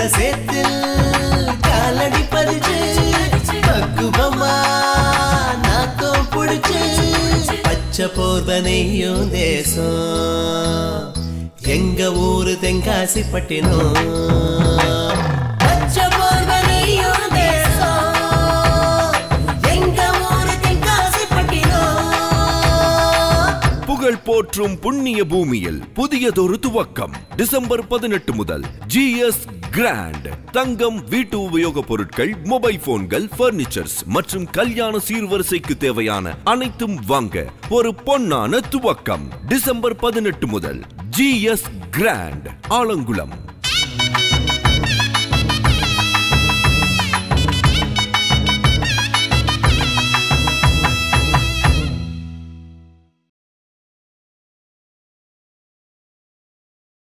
சேத்தில் காலடி பதிச்சு பக்குவமா நாக்கம் புடிச்சு பச்சை போர்வனையும் தேசம் எங்க ஊரு தென்காசி பட்டினம் பச்சை போர்வனையும் தேசம் எங்க ஊரு தென்காசி பட்டினம் புகழ் போற்றும் புண்ணிய பூமியில் புதியதொரு துவக்கம் டிசம்பர் பதினெட்டு முதல் ஜிஎஸ் கிராண்ட் தங்கம் வீட்டு உபயோகப் பொருட்கள் மொபைல் போன்கள் பர்னிச்சர்ஸ் மற்றும் கல்யாண சீர்வரிசைக்கு தேவையான அனைத்தும் வாங்க ஒரு பொன்னான துவக்கம் டிசம்பர் பதினெட்டு முதல் ஜிஎஸ் கிராண்ட் ஆலங்குளம்